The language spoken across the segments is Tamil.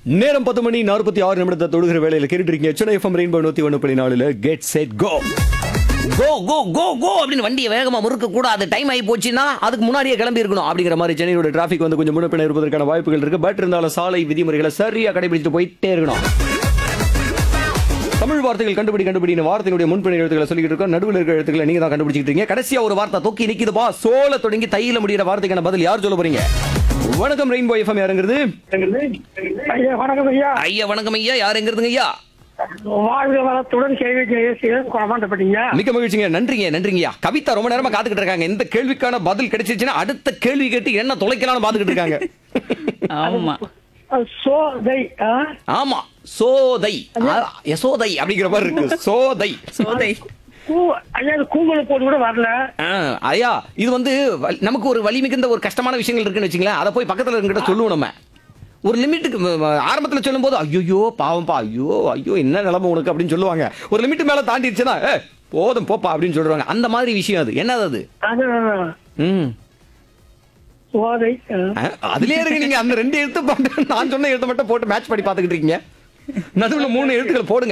நேரம் பத்து மணி நாற்பத்தி ஆறு நிமிடத்தை தொடுகிற வேலையில கேட்டுட்டு இருக்கீங்க சென்னை எஃப்எம் ரெயின்போ நூத்தி ஒன்று புள்ளி நாலுல கெட் செட் கோ கோ கோ கோ கோ அப்படின்னு வண்டியை வேகமா முறுக்க கூடாது டைம் ஆகி போச்சுன்னா அதுக்கு முன்னாடியே கிளம்பி இருக்கணும் அப்படிங்கிற மாதிரி சென்னையோட டிராஃபிக் வந்து கொஞ்சம் முன்னப்பின இருப்பதற்கான வாய்ப்புகள் இருக்கு பட் இருந்தாலும் சாலை விதிமுறைகளை சரியா கடைபிடிச்சிட்டு போயிட்டே இருக்கணும் தமிழ் வார்த்தைகள் கண்டுபிடி கண்டுபிடின வார்த்தையினுடைய முன்பின் எழுத்துக்களை சொல்லிட்டு இருக்கோம் நடுவில் இருக்கிற எழுத்துக்களை நீங்க தான் கண்டுபிடிச்சிட்டு இருக்கீங்க கடைசியா ஒரு வார்த்தை தொக்கி நிக்குதுப்பா சோல தொடங்கி தையில முடியிற வார்த்தைக்கான பதில் யார் சொல்ல போறீங்க வணக்கம் ரெயின்போ எஃப்எம் யாருங்கிறது ஐயா வணக்கம் ஐயா ஐயா வணக்கம் ஐயா யாருங்கிறதுங்க ஐயா வாழ்க வளத்துடன் கேள்வி ஜெயசீலன் குணமாண்டப்பட்டீங்க மிக்க மகிழ்ச்சிங்க நன்றிங்க நன்றிங்கய்யா கவிதா ரொம்ப நேரமா காத்துக்கிட்டு இருக்காங்க இந்த கேள்விக்கான பதில் கிடைச்சிச்சுன்னா அடுத்த கேள்வி கேட்டு என்ன தொலைக்கலாம்னு பாத்துக்கிட்டு இருக்காங்க ஆமா சோதை ஆ? ஆமா சோதை ஆ, யசோதை அப்படிங்கிற மாதிரி இருக்கு சோதை சோதை கூ- ஐயா இது கூகுள் போட்டு கூட வரல ஆ, ஐயா இது வந்து வ- நமக்கு ஒரு வலி மிகுந்த ஒரு கஷ்டமான விஷயங்கள் இருக்குன்னு வச்சுங்களேன் அதை போய் பக்கத்துல இருக்கிட்ட சொல்லுவோம் நம்ம ஒரு லிமிட்டுக்கு ம- ம- ஆரம்பத்துல சொல்லும்போது ஐயோ பாவம்பா ஐயோ ஐயோ என்ன நிலைமை உனக்கு அப்படின்னு சொல்லுவாங்க ஒரு லிமிட் மேல தாண்டிடுச்சுன்னா ஏ போதும் போப்பா அப்படின்னு சொல்றாங்க அந்த மாதிரி விஷயம் அது என்னது அது அது ம் சோதை ஆ. ஆ, அதுலயே இருக்கு நீங்க அந்த ரெண்டு எழுத்து போட்டு நான் சொன்ன எழுத்து மட்டும் போட்டு மேட்ச் பண்ணி பாத்துக்கிட்டு இருக்கீங்க நடுவுல மூணு எழுத்துக்கள் போடுங்க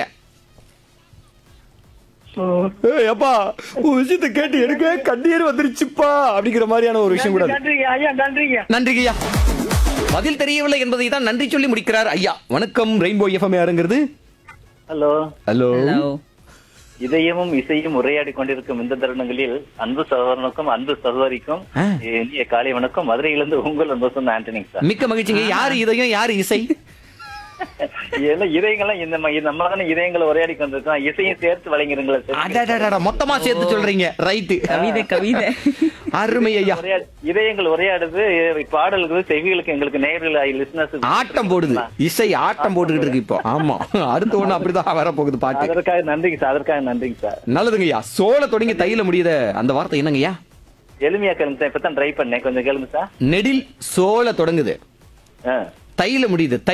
சோ- ஏய் அப்பா உன் விஷயத்தை கேட்டு எனக்கு கண்ணீர் வந்துருச்சுப்பா அப்படிங்கிற மாதிரியான ஒரு விஷயம் கூட அது. நன்றிங்க ஐயா நன்றிங்க நன்றிங்க ஐயா பதில் தெரியவில்லை என்பதை தான் நன்றி சொல்லி முடிக்கிறார் ஐயா வணக்கம் ரெயின்போ எஃப்எம் யாருங்கிறது ஹலோ ஹலோ ஹலோ இதயமும் இசையும் உரையாடி கொண்டிருக்கும் இந்த தருணங்களில் அன்பு சகோதரனுக்கும் அன்பு சகோதரிக்கும் ஆ. இனிய காலை வணக்கம் மதுரையிலிருந்து உங்கள் அன்பு சொன்ன ஆண்டனிங் சார் மிக்க மகிழ்ச்சிங்க யாரு இதயம் யாரு இசை எல்லாம் இதயங்கள்லாம் இந்த ம- நம்ம தானே இதயங்களை உரையாடி கொண்டிருக்கோம் இசையும் சேர்த்து வழங்கிருங்களா சார் அடடடடா, மொத்தமா சேர்த்து சொல்றீங்க ரைட்டு கவிதை கவிதை அருமை ஐயா உரையாடு- இதயங்கள் உரையாடுது எ- பாடல்கள் செவிகளுக்கு எங்களுக்கு நேர்கள் லிசனர்ஸ் ஆட்டம் போடுது இசை ஆட்டம் போட்டுக்கிட்டு இருக்கு இப்போ ஆமா அடுத்த ஒண்ணு அப்படிதான் வர போகுது பாட்டு அதற்காக நன்றிங்க சார் அதற்காக நன்றிங்க சார் நல்லதுங்க ஐயா சோள தொடங்கி தையில முடியுத அந்த வார்த்தை என்னங்க ஐயா எளிமையா கேளுங்க சார் இப்பதான் ட்ரை பண்ணேன் கொஞ்சம் கேளுங்க சார் நெடில் சோள தொடங்குது ஆ. தையில முடியுது தை